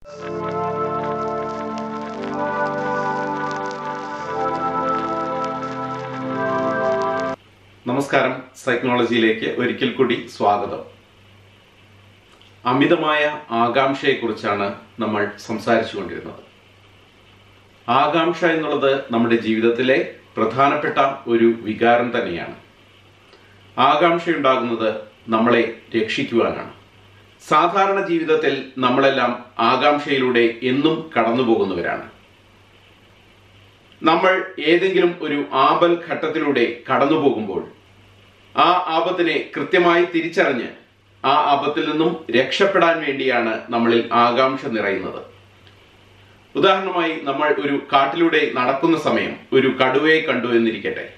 നമസ്കാരം സൈക്കോളജിയിലേക്ക് ഒരിക്കൽ കൂടി സ്വാഗതം അമിതമായ ആകാംക്ഷയെക്കുറിച്ചാണ് നമ്മൾ സംസാരിച്ചു കൊണ്ടിരുന്നത് ആകാംക്ഷ എന്നുള്ളത് നമ്മുടെ ജീവിതത്തിലെ പ്രധാനപ്പെട്ട ഒരു വികാരം തന്നെയാണ് ആകാംക്ഷയുണ്ടാകുന്നത് നമ്മളെ രക്ഷിക്കുവാനാണ് സാധാരണ ജീവിതത്തിൽ നമ്മളെല്ലാം ആകാംക്ഷയിലൂടെ എന്നും കടന്നു പോകുന്നവരാണ് നമ്മൾ ഏതെങ്കിലും ഒരു ആപൽ ഘട്ടത്തിലൂടെ കടന്നു പോകുമ്പോൾ ആ ആപത്തിനെ കൃത്യമായി തിരിച്ചറിഞ്ഞ് ആ ആപത്തിൽ നിന്നും രക്ഷപ്പെടാൻ വേണ്ടിയാണ് നമ്മളിൽ ആകാംക്ഷ നിറയുന്നത് ഉദാഹരണമായി നമ്മൾ ഒരു കാട്ടിലൂടെ നടക്കുന്ന സമയം ഒരു കടുവയെ കണ്ടു എന്നിരിക്കട്ടെ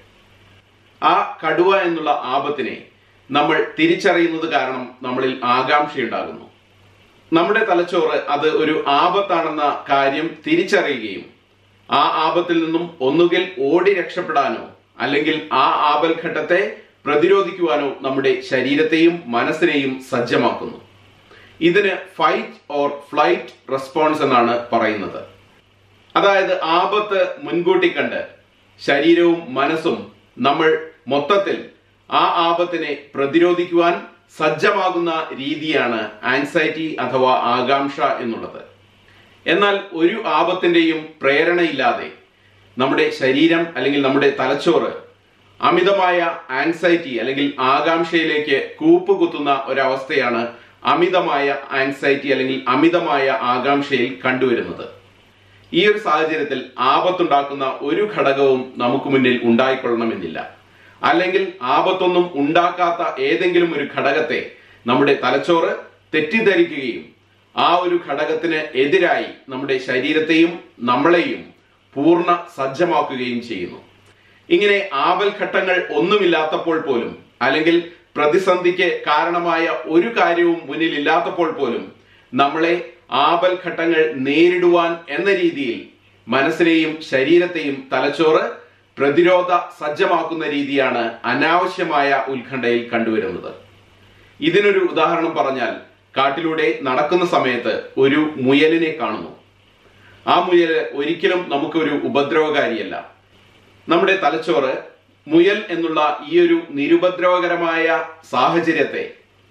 ആ കടുവ എന്നുള്ള ആപത്തിനെ നമ്മൾ തിരിച്ചറിയുന്നത് കാരണം നമ്മളിൽ ആകാംക്ഷയുണ്ടാകുന്നു നമ്മുടെ തലച്ചോറ് അത് ഒരു ആപത്താണെന്ന കാര്യം തിരിച്ചറിയുകയും ആ ആപത്തിൽ നിന്നും ഒന്നുകിൽ ഓടി രക്ഷപ്പെടാനോ അല്ലെങ്കിൽ ആ ആപൽഘട്ടത്തെ പ്രതിരോധിക്കുവാനോ നമ്മുടെ ശരീരത്തെയും മനസ്സിനെയും സജ്ജമാക്കുന്നു ഇതിന് ഫൈറ്റ് ഓർ ഫ്ലൈറ്റ് റെസ്പോൺസ് എന്നാണ് പറയുന്നത് അതായത് ആപത്ത് മുൻകൂട്ടി കണ്ട് ശരീരവും മനസ്സും നമ്മൾ മൊത്തത്തിൽ ആ ആപത്തിനെ പ്രതിരോധിക്കുവാൻ സജ്ജമാകുന്ന രീതിയാണ് ആൻസൈറ്റി അഥവാ ആകാംക്ഷ എന്നുള്ളത് എന്നാൽ ഒരു ആപത്തിന്റെയും പ്രേരണയില്ലാതെ നമ്മുടെ ശരീരം അല്ലെങ്കിൽ നമ്മുടെ തലച്ചോറ് അമിതമായ ആൻസൈറ്റി അല്ലെങ്കിൽ ആകാംക്ഷയിലേക്ക് കൂപ്പുകുത്തുന്ന ഒരവസ്ഥയാണ് അമിതമായ ആൻസൈറ്റി അല്ലെങ്കിൽ അമിതമായ ആകാംക്ഷയിൽ കണ്ടുവരുന്നത് ഈ ഒരു സാഹചര്യത്തിൽ ആപത്തുണ്ടാക്കുന്ന ഒരു ഘടകവും നമുക്ക് മുന്നിൽ ഉണ്ടായിക്കൊള്ളണമെന്നില്ല അല്ലെങ്കിൽ ആപത്തൊന്നും ഉണ്ടാക്കാത്ത ഏതെങ്കിലും ഒരു ഘടകത്തെ നമ്മുടെ തലച്ചോറ് തെറ്റിദ്ധരിക്കുകയും ആ ഒരു ഘടകത്തിന് എതിരായി നമ്മുടെ ശരീരത്തെയും നമ്മളെയും പൂർണ്ണ സജ്ജമാക്കുകയും ചെയ്യുന്നു ഇങ്ങനെ ആപൽ ഘട്ടങ്ങൾ ഒന്നുമില്ലാത്തപ്പോൾ പോലും അല്ലെങ്കിൽ പ്രതിസന്ധിക്ക് കാരണമായ ഒരു കാര്യവും മുന്നിലില്ലാത്തപ്പോൾ പോലും നമ്മളെ ആപൽ ഘട്ടങ്ങൾ നേരിടുവാൻ എന്ന രീതിയിൽ മനസ്സിനെയും ശരീരത്തെയും തലച്ചോറ് പ്രതിരോധ സജ്ജമാക്കുന്ന രീതിയാണ് അനാവശ്യമായ ഉത്കണ്ഠയിൽ കണ്ടുവരുന്നത് ഇതിനൊരു ഉദാഹരണം പറഞ്ഞാൽ കാട്ടിലൂടെ നടക്കുന്ന സമയത്ത് ഒരു മുയലിനെ കാണുന്നു ആ മുയൽ ഒരിക്കലും നമുക്കൊരു ഉപദ്രവകാരിയല്ല നമ്മുടെ തലച്ചോറ് മുയൽ എന്നുള്ള ഈ ഒരു നിരുപദ്രവകരമായ സാഹചര്യത്തെ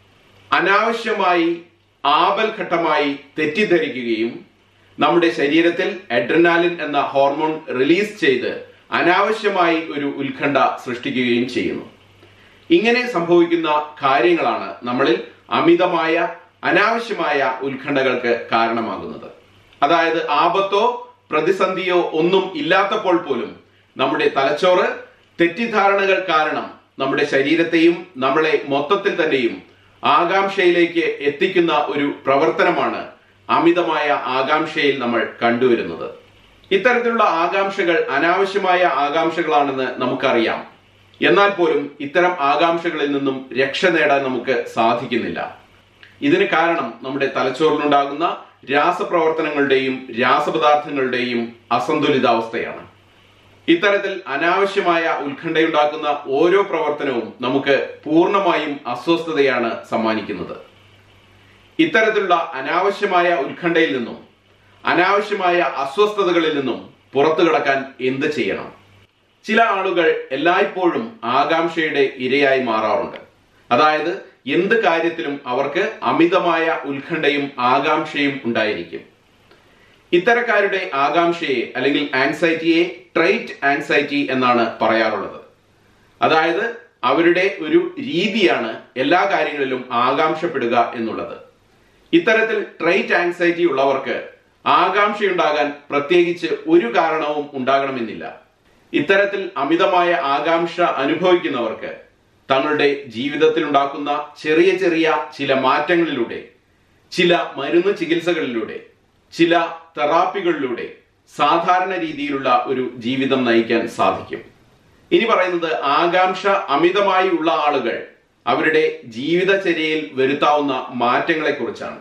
അനാവശ്യമായി ആപൽഘട്ടമായി തെറ്റിദ്ധരിക്കുകയും നമ്മുടെ ശരീരത്തിൽ എഡ്രനാലിൻ എന്ന ഹോർമോൺ റിലീസ് ചെയ്ത് അനാവശ്യമായി ഒരു ഉത്കണ്ഠ സൃഷ്ടിക്കുകയും ചെയ്യുന്നു ഇങ്ങനെ സംഭവിക്കുന്ന കാര്യങ്ങളാണ് നമ്മളിൽ അമിതമായ അനാവശ്യമായ ഉത്കണ്ഠകൾക്ക് കാരണമാകുന്നത് അതായത് ആപത്തോ പ്രതിസന്ധിയോ ഒന്നും ഇല്ലാത്തപ്പോൾ പോലും നമ്മുടെ തലച്ചോറ് തെറ്റിദ്ധാരണകൾ കാരണം നമ്മുടെ ശരീരത്തെയും നമ്മളെ മൊത്തത്തിൽ തന്നെയും ആകാംക്ഷയിലേക്ക് എത്തിക്കുന്ന ഒരു പ്രവർത്തനമാണ് അമിതമായ ആകാംക്ഷയിൽ നമ്മൾ കണ്ടുവരുന്നത് ഇത്തരത്തിലുള്ള ആകാംക്ഷകൾ അനാവശ്യമായ ആകാംക്ഷകളാണെന്ന് നമുക്കറിയാം എന്നാൽ പോലും ഇത്തരം ആകാംക്ഷകളിൽ നിന്നും രക്ഷ നേടാൻ നമുക്ക് സാധിക്കുന്നില്ല ഇതിന് കാരണം നമ്മുടെ തലച്ചോറിലുണ്ടാകുന്ന രാസപ്രവർത്തനങ്ങളുടെയും രാസപദാർത്ഥങ്ങളുടെയും അസന്തുലിതാവസ്ഥയാണ് ഇത്തരത്തിൽ അനാവശ്യമായ ഉത്കണ്ഠയുണ്ടാക്കുന്ന ഓരോ പ്രവർത്തനവും നമുക്ക് പൂർണ്ണമായും അസ്വസ്ഥതയാണ് സമ്മാനിക്കുന്നത് ഇത്തരത്തിലുള്ള അനാവശ്യമായ ഉത്കണ്ഠയിൽ നിന്നും അനാവശ്യമായ അസ്വസ്ഥതകളിൽ നിന്നും പുറത്തു കടക്കാൻ എന്ത് ചെയ്യണം ചില ആളുകൾ എല്ലായ്പ്പോഴും ആകാംക്ഷയുടെ ഇരയായി മാറാറുണ്ട് അതായത് എന്ത് കാര്യത്തിലും അവർക്ക് അമിതമായ ഉത്കണ്ഠയും ആകാംക്ഷയും ഉണ്ടായിരിക്കും ഇത്തരക്കാരുടെ ആകാംക്ഷയെ അല്ലെങ്കിൽ ആൻസൈറ്റിയെ ട്രൈറ്റ് ആൻസൈറ്റി എന്നാണ് പറയാറുള്ളത് അതായത് അവരുടെ ഒരു രീതിയാണ് എല്ലാ കാര്യങ്ങളിലും ആകാംക്ഷപ്പെടുക എന്നുള്ളത് ഇത്തരത്തിൽ ട്രൈറ്റ് ആൻസൈറ്റി ഉള്ളവർക്ക് ആകാംക്ഷയുണ്ടാകാൻ പ്രത്യേകിച്ച് ഒരു കാരണവും ഉണ്ടാകണമെന്നില്ല ഇത്തരത്തിൽ അമിതമായ ആകാംക്ഷ അനുഭവിക്കുന്നവർക്ക് തങ്ങളുടെ ജീവിതത്തിൽ ഉണ്ടാക്കുന്ന ചെറിയ ചെറിയ ചില മാറ്റങ്ങളിലൂടെ ചില മരുന്ന് ചികിത്സകളിലൂടെ ചില തെറാപ്പികളിലൂടെ സാധാരണ രീതിയിലുള്ള ഒരു ജീവിതം നയിക്കാൻ സാധിക്കും ഇനി പറയുന്നത് ആകാംക്ഷ അമിതമായി ഉള്ള ആളുകൾ അവരുടെ ജീവിതചര്യയിൽ വരുത്താവുന്ന മാറ്റങ്ങളെ കുറിച്ചാണ്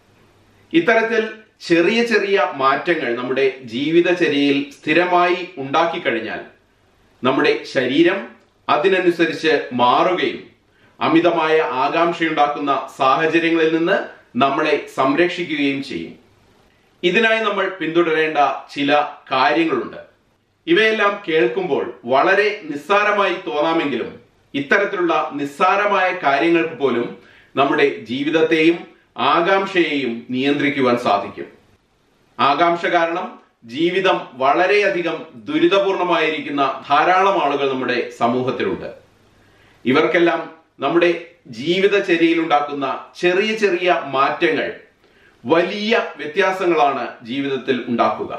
ഇത്തരത്തിൽ ചെറിയ ചെറിയ മാറ്റങ്ങൾ നമ്മുടെ ജീവിതചര്യയിൽ സ്ഥിരമായി ഉണ്ടാക്കി കഴിഞ്ഞാൽ നമ്മുടെ ശരീരം അതിനനുസരിച്ച് മാറുകയും അമിതമായ ആകാംക്ഷയുണ്ടാക്കുന്ന സാഹചര്യങ്ങളിൽ നിന്ന് നമ്മളെ സംരക്ഷിക്കുകയും ചെയ്യും ഇതിനായി നമ്മൾ പിന്തുടരേണ്ട ചില കാര്യങ്ങളുണ്ട് ഇവയെല്ലാം കേൾക്കുമ്പോൾ വളരെ നിസ്സാരമായി തോന്നാമെങ്കിലും ഇത്തരത്തിലുള്ള നിസ്സാരമായ കാര്യങ്ങൾക്ക് പോലും നമ്മുടെ ജീവിതത്തെയും ആകാംക്ഷയെയും നിയന്ത്രിക്കുവാൻ സാധിക്കും ആകാംക്ഷ കാരണം ജീവിതം വളരെയധികം ദുരിതപൂർണമായിരിക്കുന്ന ധാരാളം ആളുകൾ നമ്മുടെ സമൂഹത്തിലുണ്ട് ഇവർക്കെല്ലാം നമ്മുടെ ജീവിതചര്യയിൽ ഉണ്ടാക്കുന്ന ചെറിയ ചെറിയ മാറ്റങ്ങൾ വലിയ വ്യത്യാസങ്ങളാണ് ജീവിതത്തിൽ ഉണ്ടാക്കുക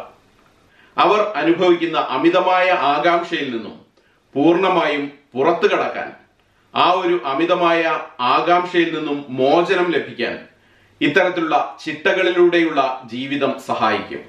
അവർ അനുഭവിക്കുന്ന അമിതമായ ആകാംക്ഷയിൽ നിന്നും പൂർണ്ണമായും പുറത്തു കടക്കാൻ ആ ഒരു അമിതമായ ആകാംക്ഷയിൽ നിന്നും മോചനം ലഭിക്കാൻ ഇത്തരത്തിലുള്ള ചിട്ടകളിലൂടെയുള്ള ജീവിതം സഹായിക്കും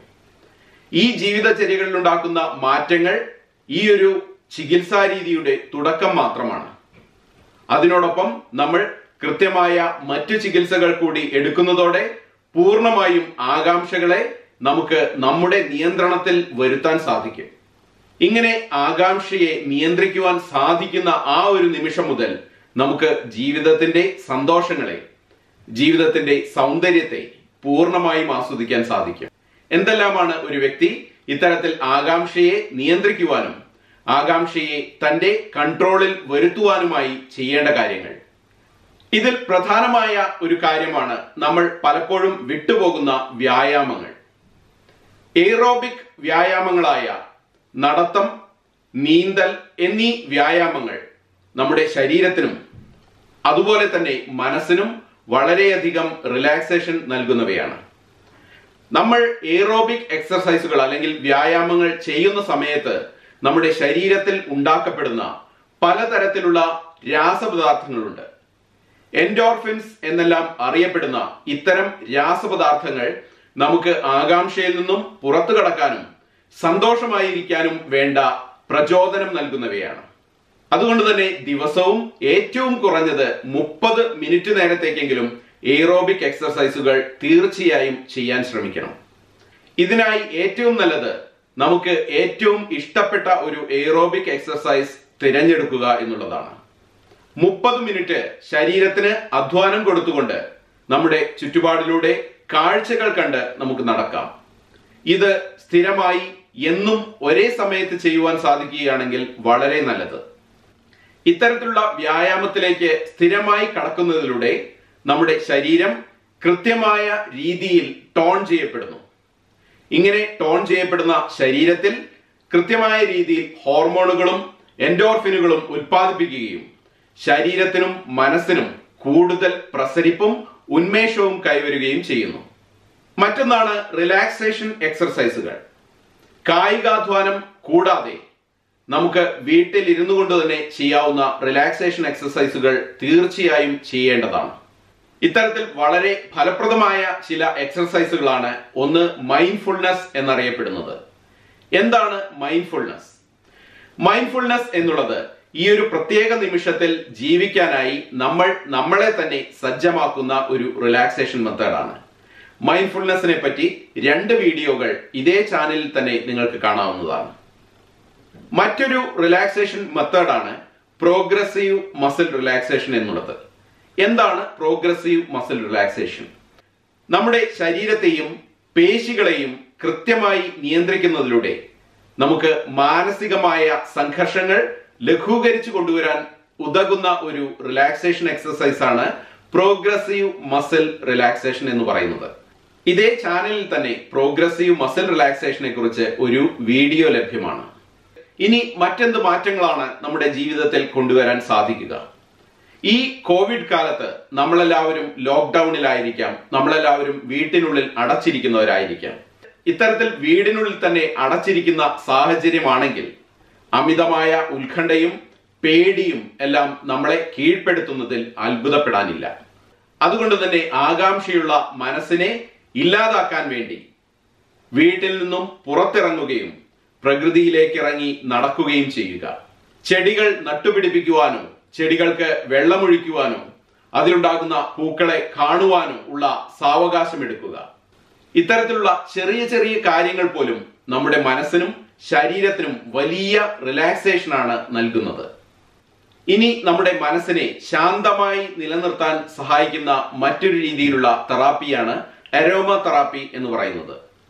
ഈ ജീവിതചര്യകളിൽ ഉണ്ടാക്കുന്ന മാറ്റങ്ങൾ ഈ ഒരു ചികിത്സാ രീതിയുടെ തുടക്കം മാത്രമാണ് അതിനോടൊപ്പം നമ്മൾ കൃത്യമായ മറ്റു ചികിത്സകൾ കൂടി എടുക്കുന്നതോടെ പൂർണ്ണമായും ആകാംക്ഷകളെ നമുക്ക് നമ്മുടെ നിയന്ത്രണത്തിൽ വരുത്താൻ സാധിക്കും ഇങ്ങനെ ആകാംക്ഷയെ നിയന്ത്രിക്കുവാൻ സാധിക്കുന്ന ആ ഒരു നിമിഷം മുതൽ നമുക്ക് ജീവിതത്തിന്റെ സന്തോഷങ്ങളെ ജീവിതത്തിന്റെ സൗന്ദര്യത്തെ പൂർണ്ണമായും ആസ്വദിക്കാൻ സാധിക്കും എന്തെല്ലാമാണ് ഒരു വ്യക്തി ഇത്തരത്തിൽ ആകാംക്ഷയെ നിയന്ത്രിക്കുവാനും ആകാംക്ഷയെ തന്റെ കൺട്രോളിൽ വരുത്തുവാനുമായി ചെയ്യേണ്ട കാര്യങ്ങൾ ഇതിൽ പ്രധാനമായ ഒരു കാര്യമാണ് നമ്മൾ പലപ്പോഴും വിട്ടുപോകുന്ന വ്യായാമങ്ങൾ എയ്റോബിക് വ്യായാമങ്ങളായ നടത്തം നീന്തൽ എന്നീ വ്യായാമങ്ങൾ നമ്മുടെ ശരീരത്തിനും അതുപോലെ തന്നെ മനസ്സിനും വളരെയധികം റിലാക്സേഷൻ നൽകുന്നവയാണ് നമ്മൾ എയ്റോബിക് എക്സർസൈസുകൾ അല്ലെങ്കിൽ വ്യായാമങ്ങൾ ചെയ്യുന്ന സമയത്ത് നമ്മുടെ ശരീരത്തിൽ ഉണ്ടാക്കപ്പെടുന്ന പലതരത്തിലുള്ള രാസപദാർത്ഥങ്ങളുണ്ട് എൻഡോർഫിൻസ് എന്നെല്ലാം അറിയപ്പെടുന്ന ഇത്തരം രാസപദാർത്ഥങ്ങൾ നമുക്ക് ആകാംക്ഷയിൽ നിന്നും പുറത്തു കടക്കാനും സന്തോഷമായിരിക്കാനും വേണ്ട പ്രചോദനം നൽകുന്നവയാണ് അതുകൊണ്ട് തന്നെ ദിവസവും ഏറ്റവും കുറഞ്ഞത് മുപ്പത് മിനിറ്റ് നേരത്തേക്കെങ്കിലും എയ്റോബിക് എക്സർസൈസുകൾ തീർച്ചയായും ചെയ്യാൻ ശ്രമിക്കണം ഇതിനായി ഏറ്റവും നല്ലത് നമുക്ക് ഏറ്റവും ഇഷ്ടപ്പെട്ട ഒരു എയ്റോബിക് എക്സർസൈസ് തിരഞ്ഞെടുക്കുക എന്നുള്ളതാണ് മുപ്പത് മിനിറ്റ് ശരീരത്തിന് അധ്വാനം കൊടുത്തുകൊണ്ട് നമ്മുടെ ചുറ്റുപാടിലൂടെ കാഴ്ചകൾ കണ്ട് നമുക്ക് നടക്കാം ഇത് സ്ഥിരമായി എന്നും ഒരേ സമയത്ത് ചെയ്യുവാൻ സാധിക്കുകയാണെങ്കിൽ വളരെ നല്ലത് ഇത്തരത്തിലുള്ള വ്യായാമത്തിലേക്ക് സ്ഥിരമായി കടക്കുന്നതിലൂടെ നമ്മുടെ ശരീരം കൃത്യമായ രീതിയിൽ ടോൺ ചെയ്യപ്പെടുന്നു ഇങ്ങനെ ടോൺ ചെയ്യപ്പെടുന്ന ശരീരത്തിൽ കൃത്യമായ രീതിയിൽ ഹോർമോണുകളും എൻഡോർഫിനുകളും ഉത്പാദിപ്പിക്കുകയും ശരീരത്തിനും മനസ്സിനും കൂടുതൽ പ്രസരിപ്പും ഉന്മേഷവും കൈവരുകയും ചെയ്യുന്നു മറ്റൊന്നാണ് റിലാക്സേഷൻ എക്സർസൈസുകൾ കായികാധ്വാനം കൂടാതെ നമുക്ക് വീട്ടിൽ ഇരുന്നു കൊണ്ട് തന്നെ ചെയ്യാവുന്ന റിലാക്സേഷൻ എക്സർസൈസുകൾ തീർച്ചയായും ചെയ്യേണ്ടതാണ് ഇത്തരത്തിൽ വളരെ ഫലപ്രദമായ ചില എക്സർസൈസുകളാണ് ഒന്ന് മൈൻഡ്ഫുൾനെസ് എന്നറിയപ്പെടുന്നത് എന്താണ് മൈൻഡ്ഫുൾനെസ് മൈൻഡ്ഫുൾനെസ് എന്നുള്ളത് ഈ ഒരു പ്രത്യേക നിമിഷത്തിൽ ജീവിക്കാനായി നമ്മൾ നമ്മളെ തന്നെ സജ്ജമാക്കുന്ന ഒരു റിലാക്സേഷൻ മെത്തേഡാണ് മൈൻഡ്ഫുൾനെസ്സിനെ പറ്റി രണ്ട് വീഡിയോകൾ ഇതേ ചാനലിൽ തന്നെ നിങ്ങൾക്ക് കാണാവുന്നതാണ് മറ്റൊരു റിലാക്സേഷൻ മെത്തേഡാണ് പ്രോഗ്രസീവ് മസിൽ റിലാക്സേഷൻ എന്നുള്ളത് എന്താണ് പ്രോഗ്രസീവ് മസിൽ റിലാക്സേഷൻ നമ്മുടെ ശരീരത്തെയും പേശികളെയും കൃത്യമായി നിയന്ത്രിക്കുന്നതിലൂടെ നമുക്ക് മാനസികമായ സംഘർഷങ്ങൾ ലഘൂകരിച്ചു കൊണ്ടുവരാൻ ഉതകുന്ന ഒരു റിലാക്സേഷൻ എക്സസൈസ് ആണ് പ്രോഗ്രസീവ് മസിൽ റിലാക്സേഷൻ എന്ന് പറയുന്നത് ഇതേ ചാനലിൽ തന്നെ പ്രോഗ്രസീവ് മസിൽ റിലാക്സേഷനെ കുറിച്ച് ഒരു വീഡിയോ ലഭ്യമാണ് ഇനി മറ്റെന്ത് മാറ്റങ്ങളാണ് നമ്മുടെ ജീവിതത്തിൽ കൊണ്ടുവരാൻ സാധിക്കുക ഈ കോവിഡ് കാലത്ത് നമ്മളെല്ലാവരും ലോക്ക്ഡൌണിലായിരിക്കാം നമ്മളെല്ലാവരും വീട്ടിനുള്ളിൽ അടച്ചിരിക്കുന്നവരായിരിക്കാം ഇത്തരത്തിൽ വീടിനുള്ളിൽ തന്നെ അടച്ചിരിക്കുന്ന സാഹചര്യമാണെങ്കിൽ അമിതമായ ഉത്കണ്ഠയും പേടിയും എല്ലാം നമ്മളെ കീഴ്പ്പെടുത്തുന്നതിൽ അത്ഭുതപ്പെടാനില്ല അതുകൊണ്ട് തന്നെ ആകാംക്ഷയുള്ള മനസ്സിനെ ഇല്ലാതാക്കാൻ വേണ്ടി വീട്ടിൽ നിന്നും പുറത്തിറങ്ങുകയും പ്രകൃതിയിലേക്ക് ഇറങ്ങി നടക്കുകയും ചെയ്യുക ചെടികൾ നട്ടുപിടിപ്പിക്കുവാനോ ചെടികൾക്ക് വെള്ളമൊഴിക്കുവാനോ അതിലുണ്ടാകുന്ന പൂക്കളെ കാണുവാനോ ഉള്ള സാവകാശം എടുക്കുക ഇത്തരത്തിലുള്ള ചെറിയ ചെറിയ കാര്യങ്ങൾ പോലും നമ്മുടെ മനസ്സിനും ശരീരത്തിനും വലിയ റിലാക്സേഷൻ ആണ് നൽകുന്നത് ഇനി നമ്മുടെ മനസ്സിനെ ശാന്തമായി നിലനിർത്താൻ സഹായിക്കുന്ന മറ്റൊരു രീതിയിലുള്ള തെറാപ്പിയാണ് അരോമ തെറാപ്പി എന്ന് പറയുന്നത്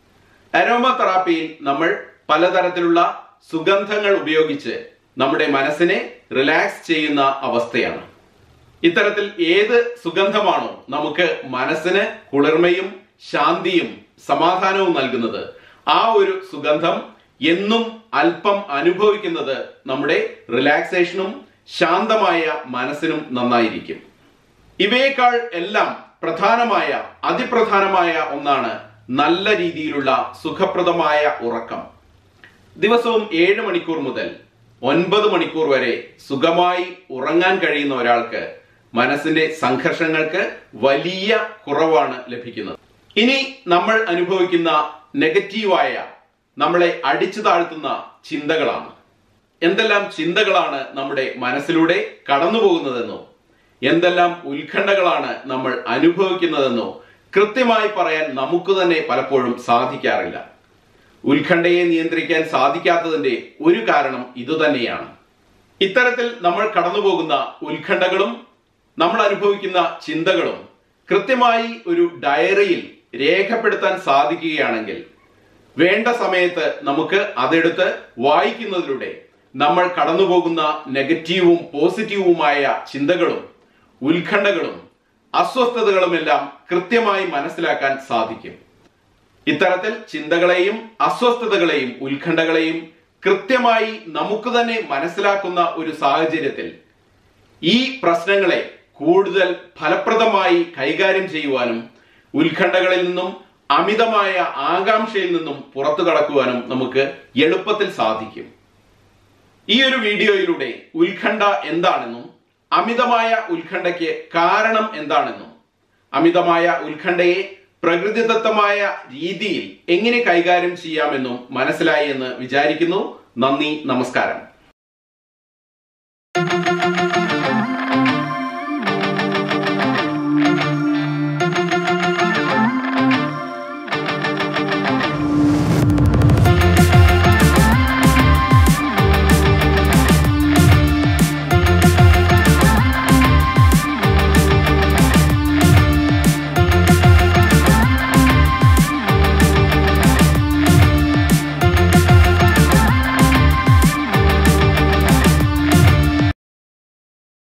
അരോമ തെറാപ്പിയിൽ നമ്മൾ പലതരത്തിലുള്ള സുഗന്ധങ്ങൾ ഉപയോഗിച്ച് നമ്മുടെ മനസ്സിനെ റിലാക്സ് ചെയ്യുന്ന അവസ്ഥയാണ് ഇത്തരത്തിൽ ഏത് സുഗന്ധമാണോ നമുക്ക് മനസ്സിന് കുളിർമയും ശാന്തിയും സമാധാനവും നൽകുന്നത് ആ ഒരു സുഗന്ധം എന്നും അല്പം അനുഭവിക്കുന്നത് നമ്മുടെ റിലാക്സേഷനും ശാന്തമായ മനസ്സിനും നന്നായിരിക്കും ഇവയേക്കാൾ എല്ലാം പ്രധാനമായ അതിപ്രധാനമായ ഒന്നാണ് നല്ല രീതിയിലുള്ള സുഖപ്രദമായ ഉറക്കം ദിവസവും ഏഴ് മണിക്കൂർ മുതൽ ഒൻപത് മണിക്കൂർ വരെ സുഖമായി ഉറങ്ങാൻ കഴിയുന്ന ഒരാൾക്ക് മനസ്സിന്റെ സംഘർഷങ്ങൾക്ക് വലിയ കുറവാണ് ലഭിക്കുന്നത് ഇനി നമ്മൾ അനുഭവിക്കുന്ന നെഗറ്റീവായ നമ്മളെ അടിച്ചു താഴ്ത്തുന്ന ചിന്തകളാണ് എന്തെല്ലാം ചിന്തകളാണ് നമ്മുടെ മനസ്സിലൂടെ കടന്നു പോകുന്നതെന്നോ എന്തെല്ലാം ഉത്കണ്ഠകളാണ് നമ്മൾ അനുഭവിക്കുന്നതെന്നോ കൃത്യമായി പറയാൻ നമുക്ക് തന്നെ പലപ്പോഴും സാധിക്കാറില്ല ഉത്കണ്ഠയെ നിയന്ത്രിക്കാൻ സാധിക്കാത്തതിന്റെ ഒരു കാരണം ഇതുതന്നെയാണ് ഇത്തരത്തിൽ നമ്മൾ കടന്നുപോകുന്ന ഉത്കണ്ഠകളും നമ്മൾ അനുഭവിക്കുന്ന ചിന്തകളും കൃത്യമായി ഒരു ഡയറിയിൽ രേഖപ്പെടുത്താൻ സാധിക്കുകയാണെങ്കിൽ വേണ്ട സമയത്ത് നമുക്ക് അതെടുത്ത് വായിക്കുന്നതിലൂടെ നമ്മൾ കടന്നുപോകുന്ന നെഗറ്റീവും പോസിറ്റീവുമായ ചിന്തകളും ഉത്കണ്ഠകളും അസ്വസ്ഥതകളുമെല്ലാം കൃത്യമായി മനസ്സിലാക്കാൻ സാധിക്കും ഇത്തരത്തിൽ ചിന്തകളെയും അസ്വസ്ഥതകളെയും ഉത്കണ്ഠകളെയും കൃത്യമായി നമുക്ക് തന്നെ മനസ്സിലാക്കുന്ന ഒരു സാഹചര്യത്തിൽ ഈ പ്രശ്നങ്ങളെ കൂടുതൽ ഫലപ്രദമായി കൈകാര്യം ചെയ്യുവാനും ഉത്കണ്ഠകളിൽ നിന്നും അമിതമായ ആകാംക്ഷയിൽ നിന്നും പുറത്തു കടക്കുവാനും നമുക്ക് എളുപ്പത്തിൽ സാധിക്കും ഈ ഒരു വീഡിയോയിലൂടെ ഉത്കണ്ഠ എന്താണെന്നും അമിതമായ ഉത്കണ്ഠയ്ക്ക് കാരണം എന്താണെന്നും അമിതമായ ഉത്കണ്ഠയെ പ്രകൃതിദത്തമായ രീതിയിൽ എങ്ങനെ കൈകാര്യം ചെയ്യാമെന്നും മനസ്സിലായി എന്ന് വിചാരിക്കുന്നു നന്ദി നമസ്കാരം